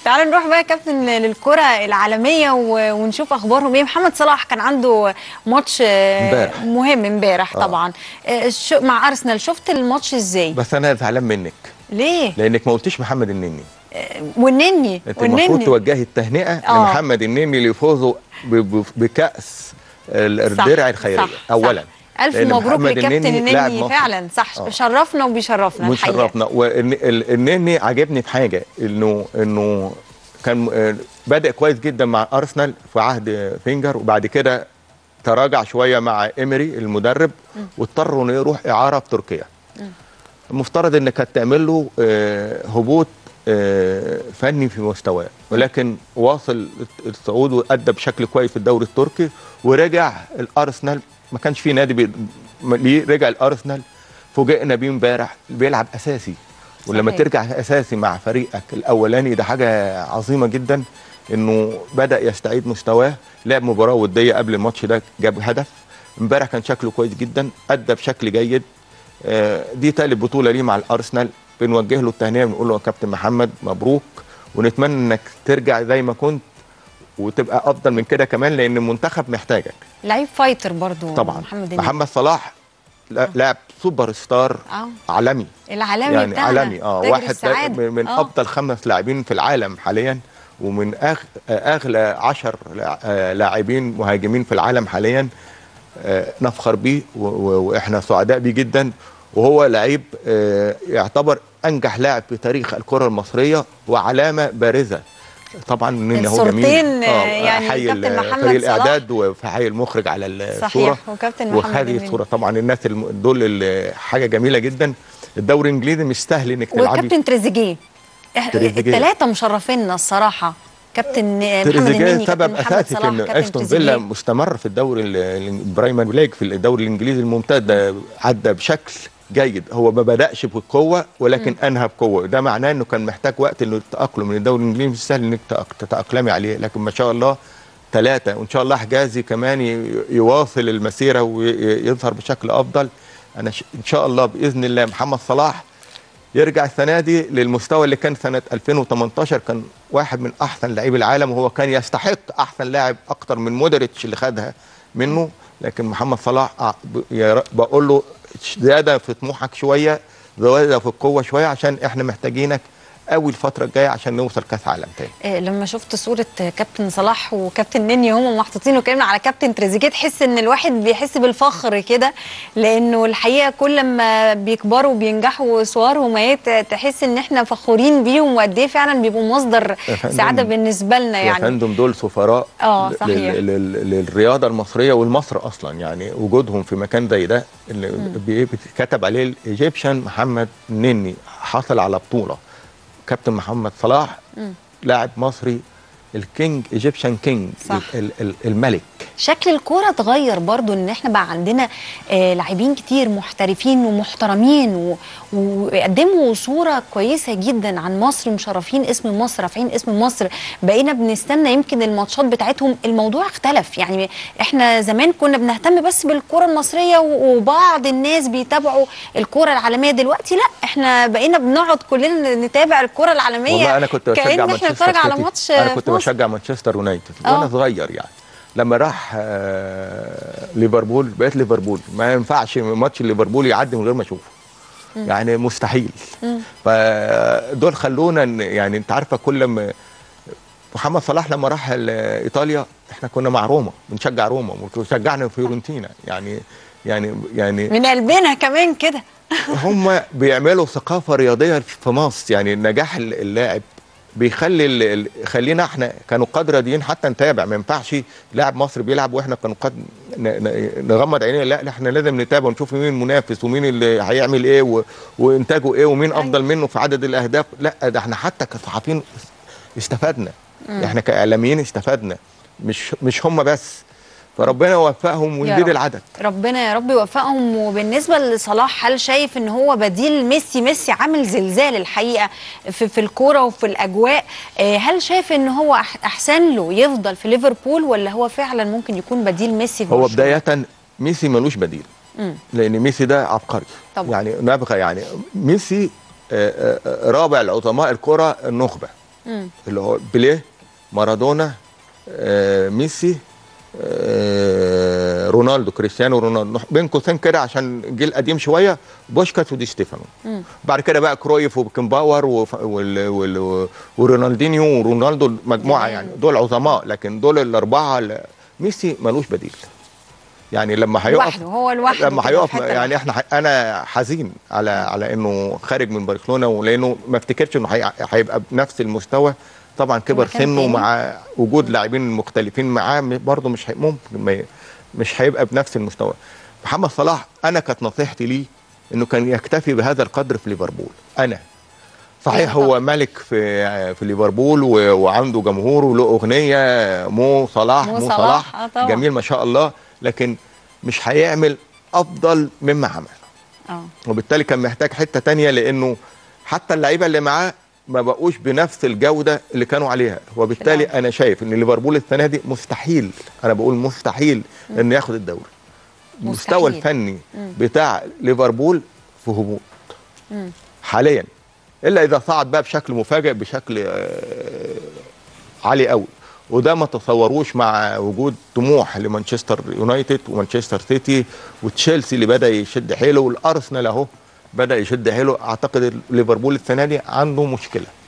تعالوا نروح بقى يا كابتن للكرة العالمية و- ونشوف اخبارهم ايه محمد صلاح كان عنده ماتش آه، امبارح. مهم امبارح آه. طبعا آه، شو- مع ارسنال شفت الماتش ازاي بس انا زعلان منك ليه لانك ما قلتيش محمد النني والنني انت المفروض والنني توجهي التهنئه آه. لمحمد النني لفوزه ب- ب- بكاس ال- صح، الدرع الخيريه صح، اولا صح. الف لأن مبروك محمد لكابتن النني لاعب النني مصري. فعلا صح آه. شرفنا وبيشرفنا الحقيقه وشرفنا والنني عجبني في حاجه انه انه كان آه، بادئ كويس جدا مع ارسنال في عهد فينجر وبعد كده تراجع شويه مع ايمري المدرب واضطر انه يروح اعاره في تركيا المفترض انك هتعمل له آه، هبوط آه، فني في مستواه ولكن واصل الصعود وادى بشكل كويس في الدوري التركي ورجع الارسنال ما كانش في نادي بي... م- ليه رجع الارسنال فوجئنا بيه امبارح بيلعب اساسي ولما صحيح. ترجع اساسي مع فريقك الاولاني ده حاجه عظيمه جدا انه بدا يستعيد مستواه لعب مباراه وديه قبل الماتش ده جاب هدف امبارح كان شكله كويس جدا ادى بشكل جيد آه، دي تالت بطوله ليه مع الارسنال بنوجه له التهنئه بنقول له يا كابتن محمد مبروك ونتمنى انك ترجع زي ما كنت وتبقى افضل من كده كمان لان المنتخب محتاجك لعيب فايتر برضو طبعا محمد النني محمد صلاح لا- لاعب سوبر ستار اه عالمي العالمي يعني بتاعنا عالمي اه تاجر واحد السعادة. من, من آه. افضل خمس لاعبين في العالم حاليا ومن أغ... اغلى عشر لا- آه، لاعبين مهاجمين في العالم حاليا آه، نفخر بيه و... و... واحنا سعداء بيه جدا وهو لعيب آه، يعتبر انجح لاعب في تاريخ الكره المصريه وعلامه بارزه طبعا ان هو جميل الصورتين، آه، يعني حي كابتن ال- محمد فريق صلاح. الاعداد وفي حي المخرج على الصوره صحيح وكابتن محمد وهذه النني. الصوره طبعا الناس الم... دول اللي حاجه جميله جدا الدوري الانجليزي مش سهل انك تلعبي وكابتن تريزيجيه إح- تريزيجيه. الثلاثه مشرفينا الصراحه كابتن محمد تريزيجيه النني كابتن سبب محمد اساسي في صلاح ان كابتن استون فيلا تريزيجيه مستمر في الدوري ال- ال- البرايمر ليج في الدوري الانجليزي الممتاز ده عدى بشكل جيد هو ما بداش بقوه ولكن انهى بقوه ده معناه انه كان محتاج وقت انه التاقلم من الدوري الانجليزي مش سهل انك تأق- تتاقلمي عليه لكن ما شاء الله ثلاثه وان شاء الله حجازي كمان ي- يواصل المسيره ويظهر بشكل افضل انا ش- ان شاء الله باذن الله محمد صلاح يرجع السنه دي للمستوى اللي كان سنه 2018 كان واحد من احسن لاعبي العالم وهو كان يستحق احسن لاعب اكتر من مودريتش اللي خدها منه لكن محمد صلاح أع- ب- يا ر- بقول له زياده في طموحك شويه زياده في القوه شويه عشان احنا محتاجينك قوي الفتره الجايه عشان نوصل كاس عالم تاني إيه، لما شفت صورة كابتن صلاح وكابتن نني هم محطوطين وكلمنا على كابتن تريزيجيه تحس ان الواحد بيحس بالفخر كده لانه الحقيقة كل ما بيكبروا وبينجحوا صورهم اهي ت- تحس ان احنا فخورين بيهم وقد ايه فعلا بيبقوا مصدر يا فندم- سعادة بالنسبة لنا يا يعني فندم دول سفراء آه، ل- صحيح. لل- لل- للرياضه المصريه والمصر اصلا يعني وجودهم في مكان زي ده اللي بي- كتب عليه الايجيبشن محمد نني حصل على بطوله كابتن محمد صلاح لاعب مصري الكينج ايجيبشن كينج صح. ال- ال- الملك شكل الكوره اتغير برضو ان احنا بقى عندنا آه لاعبين كتير محترفين ومحترمين و- وقدموا صوره كويسه جدا عن مصر مشرفين اسم مصر رافعين اسم مصر بقينا بنستنى يمكن الماتشات بتاعتهم الموضوع اختلف يعني احنا زمان كنا بنهتم بس بالكره المصريه و- وبعض الناس بيتابعوا الكره العالميه دلوقتي لا احنا بقينا بنقعد كلنا نتابع الكره العالميه والله انا كنت بشجع كأن احنا مانشستر بنتفرج على سيتي. ماتش انا في كنت مصر. بشجع مانشستر يونايتد آه. وانا صغير يعني لما راح آه، ليفربول بقيت ليفربول ما ينفعش ماتش ليفربول يعدي من غير ما اشوفه يعني مستحيل فدول خلونا ن- يعني انت عارفه كل ما محمد صلاح لما راح ال- ايطاليا احنا كنا مع روما بنشجع روما وشجعنا فيورنتينا يعني يعني يعني من قلبنا كمان كده هم بيعملوا ثقافه رياضيه في مصر يعني نجاح ال- اللاعب بيخلي ال- ال- خلينا احنا كانوا قد راضيين حتى نتابع ما ينفعش لاعب مصري بيلعب واحنا كانوا قد ن- ن- نغمض عينينا لا لا، احنا لازم نتابع ونشوف مين المنافس ومين اللي هيعمل ايه و- وانتاجه ايه ومين افضل منه في عدد الاهداف لا ده احنا حتى كصحفيين استفدنا احنا كاعلاميين استفدنا مش مش هم بس فربنا يوفقهم يا ويزيد رب. العدد ربنا يا رب يوفقهم وبالنسبه لصلاح هل شايف ان هو بديل ميسي ميسي عامل زلزال الحقيقه في, في الكوره وفي الاجواء آه، هل شايف ان هو أح- احسن له يفضل في ليفربول ولا هو فعلا ممكن يكون بديل ميسي في هو برشلونة؟ بدايه ميسي ملوش بديل مم. لان ميسي ده عبقري طبعا. يعني نبغى يعني ميسي آه، آه، آه، رابع العظماء الكره النخبه مم. اللي هو بيليه مارادونا آه ميسي آه رونالدو كريستيانو رونالدو بين قوسين كده عشان جيل قديم شويه بوشكاس ودي ستيفانو مم. بعد كده بقى كرويف وبكنباور وف- وال- وال- ورونالدينيو ورونالدو مجموعه زمان. يعني دول عظماء لكن دول الاربعه ال- ميسي ملوش بديل يعني لما هيقف لوحده هو لوحده لما كده هيقف في حتة يعني احنا ح- انا حزين على على انه خارج من برشلونه ولانه ما افتكرش انه هي- هيبقى بنفس المستوى طبعا كبر مكان سنه تاني. مع وجود لاعبين مختلفين معاه م- برضه مش هي- ممكن ما ي- مش هيبقى بنفس المستوى محمد صلاح انا كانت نصيحتي ليه انه كان يكتفي بهذا القدر في ليفربول انا صحيح أيوة هو طبعا. ملك في في ليفربول و- وعنده جمهور وله اغنيه مو صلاح مو مو صلاح، صلاح, آه طبعا. جميل ما شاء الله لكن مش هيعمل افضل مما عمل اه وبالتالي كان محتاج حته تانية لانه حتى اللعيبه اللي معاه ما بقوش بنفس الجوده اللي كانوا عليها وبالتالي بالعكس. انا شايف ان ليفربول السنه دي مستحيل انا بقول مستحيل انه ياخد الدوري المستوى مستحيل. الفني مم. بتاع ليفربول في هبوط مم. حاليا الا اذا صعد بقى بشكل مفاجئ بشكل آه، عالي قوي وده ما تصوروش مع وجود طموح لمانشستر يونايتد ومانشستر سيتي وتشيلسي اللي بدا يشد حيله والارسنال اهو بدا يشد حيله اعتقد ليفربول السنه دي عنده مشكله